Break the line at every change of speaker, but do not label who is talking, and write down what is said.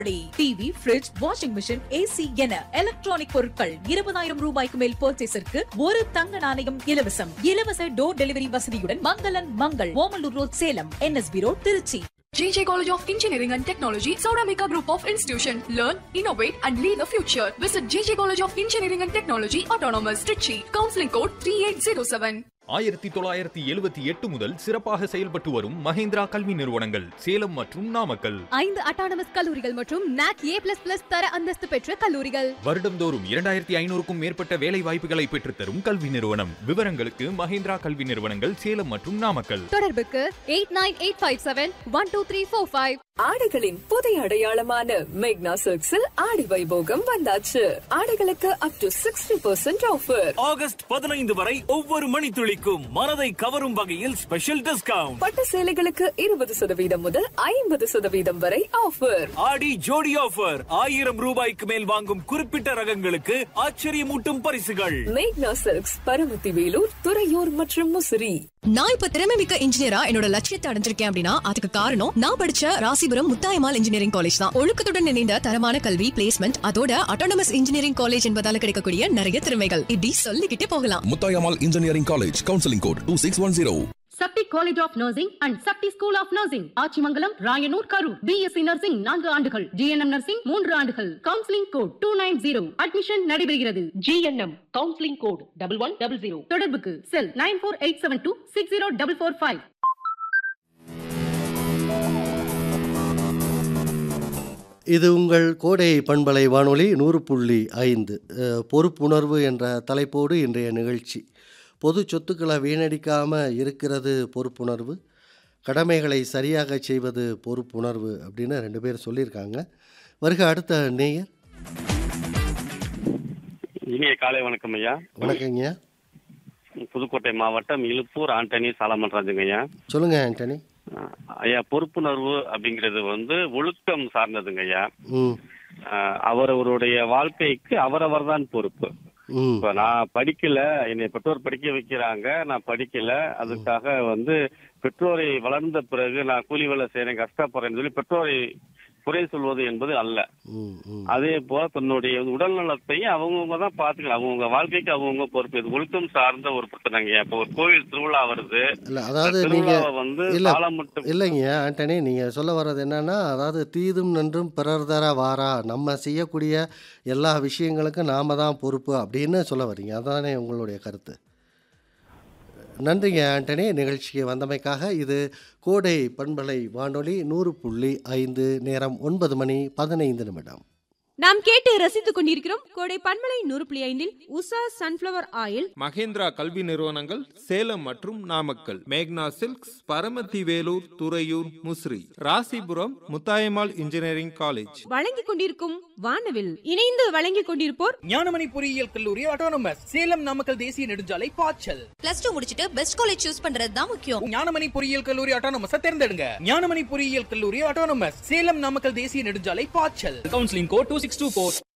TV fridge washing machine AC என electronic பொருட்கள் இருபதாயிரம் ரூபாய்க்கு மேல் பர்ச்சேஸிற்கு ஒரு தங்க நாணயம் இலவசம் இலவச டோர் டெலிவரி வசதியுடன் மங்களன் Mangal Omalur road Salem NSB road Tiruchi
JJ College of Engineering and Technology, Sauramika Group of Institution. Learn, innovate, and lead the future. Visit JJ College of Engineering and Technology, Autonomous, Trichy. Counseling code 3807.
ஆயிரத்தி தொள்ளாயிரத்தி எழுபத்தி எட்டு முதல் சிறப்பாக செயல்பட்டு வரும் மஹேந்திரா கல்வி நிறுவனங்கள் சேலம் மற்றும் நாமக்கல்
ஐந்து அட்டானமஸ் கல்லூரிகள் மற்றும் நாக் ஏ பிளஸ் பிளஸ் தர அந்தஸ்து பெற்ற கல்லூரிகள்
வருடந்தோறும் இரண்டாயிரத்தி ஐநூறுக்கும் மேற்பட்ட வேலை வாய்ப்புகளை பெற்றுத்தரும் கல்வி நிறுவனம் விவரங்களுக்கு மஹேந்திரா கல்வி நிறுவனங்கள் சேலம் மற்றும் நாமக்கல்
தொடர்புக்கு eight nine eight five seven one two three four five
ஆடைகளின் புதிய அடையாளமான மேக்னா சில்க்ஸில் ஆடி வைபோகம் வந்தாச்சு ஆடைகளுக்கு up to sixty percent offer
August பதினைந்து வரை ஒவ்வொரு மணித்துளிக்கும் மனதை கவரும் வகையில் ஸ்பெஷல் டிஸ்கவுண்ட்
பட்டு சேலைகளுக்கு இருபது சதவீதம் முதல் ஐம்பது சதவீதம் வரை ஆஃபர்
ஆடி ஜோடி ஆஃபர் ஆயிரம் ரூபாய்க்கு மேல் வாங்கும் குறிப்பிட்ட ரகங்களுக்கு ஆச்சரியமூட்டும் பரிசுகள்
மேக்னா சில்க்ஸ் பரமத்தி வேலூர் துறையூர் மற்றும் முசிறி
நான் இப்ப திறமை மிக்க இன்ஜினியரா என்னோட லட்சியத்தை அடைஞ்சிருக்கேன் அப்படின்னா அதுக்கு காரணம் நான் படிச்ச ராசிபுரம் முத்தாயமால் இன்ஜினியரிங் காலேஜ் தான் ஒழுக்கத்துடன் இணைந்த தரமான கல்வி பிளேஸ்மெண்ட் அதோட அட்டானமஸ் இன்ஜினியரிங் காலேஜ் என்பதால கிடைக்கக்கூடிய நிறைய திறமைகள் இப்படி சொல்லிக்கிட்டே போகலாம்
Muthayammal engineering college counselling code two six one zero
Sakthi college of nursing and Sakthi school of nursing Achimangalam Rayanur Karur BSc nursing நான்கு ஆண்டுகள் ஜிஎன்எம் நர்சிங் மூன்று ஆண்டுகள் counselling code two nine zero admission நடைபெறுகிறது GNM counselling code double one double zero தொடர்புக்கு cell nine four eight seven two six zero double four five
இது உங்கள் கோடை பண்பலை வானொலி நூறு புள்ளி ஐந்து அஹ், பொறுப்புணர்வு என்ற தலைப்போடு இன்றைய நிகழ்ச்சி பொது சொத்துக்களை வீணடிக்காமல் இருக்கிறது பொறுப்புணர்வு கடமைகளை சரியாக செய்வது பொறுப்புணர்வு அப்படின்னு ரெண்டு பேர் சொல்லியிருக்காங்க வருக அடுத்த நேயர்
இனிய காலை வணக்கம் ஐயா
வணக்கங்க
புதுக்கோட்டை மாவட்டம் இலுப்பூர் ஆண்டனி சாலமன்ராஜுங்க ஐயா
சொல்லுங்க ஆண்டனி
அஹ் ஐயா பொறுப்புணர்வு அப்படிங்கிறது வந்து ஒழுக்கம் சார்ந்ததுங்க ஐயா
ம்
அஹ் அவரவருடைய வாழ்க்கைக்கு அவரவர் தான் பொறுப்பு
ம்
இப்ப நான் படிக்கல என்னை பெற்றோர் படிக்க வைக்கிறாங்க நான் படிக்கல அதுக்காக வந்து பெற்றோரை வளர்ந்த பிறகு நான் கூலி வேலை செய்யறேன் கஷ்டப்படுறேன்னு சொல்லி பெற்றோரை குறை சொல்வது என்பது அல்ல
ம் ம்
அதே போல தன்னுடைய உடல் நலத்தையும் அவங்கவுங்க தான் பாத்துக்கலாம் அவங்கவுங்க வாழ்க்கைக்கு அவங்கவுங்க பொறுப்பு இது ஒழுக்கம் சார்ந்த ஒரு பிரச்சனைங்க இப்ப ஒரு கோவில் திருவிழா வருது
இல்லை அதாவது
அந்த
நீங்கள்
திருவிழாவை வந்து
இல்ல,
காலம் மட்டும்
இல்லைங்க ஆண்டனி நீங்கள் சொல்ல வர்றது என்னன்னா அதாவது தீதும் நன்றும் பிறர் தர வாரா நம்ம செய்யக்கூடிய எல்லா விஷயங்களுக்கும் நாம தான் பொறுப்பு அப்படின்னு சொல்ல வர்றீங்க அதானே உங்களுடைய கருத்து நன்றிங்க ஆண்டனி நிகழ்ச்சிக்கு வந்தமைக்காக இது கோடை பண்பலை வானொலி நூறு புள்ளி ஐந்து நேரம் ஒன்பது மணி பதினைந்து நிமிடம்
நாம் கேட்டு ரசித்துக் கொண்டிருக்கிறோம் கோடை பன்மலை நூறு புள்ளி ஐந்தில் உஷா சன்ஃபிளவர் ஆயில்
மகேந்திரா கல்வி நிறுவனங்கள் சேலம் மற்றும் Namakkal Magna silks Paramathi Velur Thuraiyur Musiri Rasipuram Muthayammal engineering college
வழங்கிக் கொண்டிருக்கும் வானவில் இணைந்து வழங்கிக் கொண்டிருப்போர்
ஞானமணி பொறியியல் கல்லூரி ஆட்டோனமஸ் சேலம் நாமக்கல் தேசிய நெடுஞ்சாலை பாய்ச்சல்
பிளஸ் டூ முடிச்சிட்டு பெஸ்ட் காலேஜ் சூஸ் பண்றது தான் முக்கியம்
ஞானமணி பொறியியல் கல்லூரி ஆட்டோனமஸ் தேர்ந்தெடுங்க ஞானமணி பொறியியல் கல்லூரி ஆட்டோனமஸ் சேலம் நாமக்கல் தேசிய நெடுஞ்சாலை பாய்ச்சல் counselling code two six two four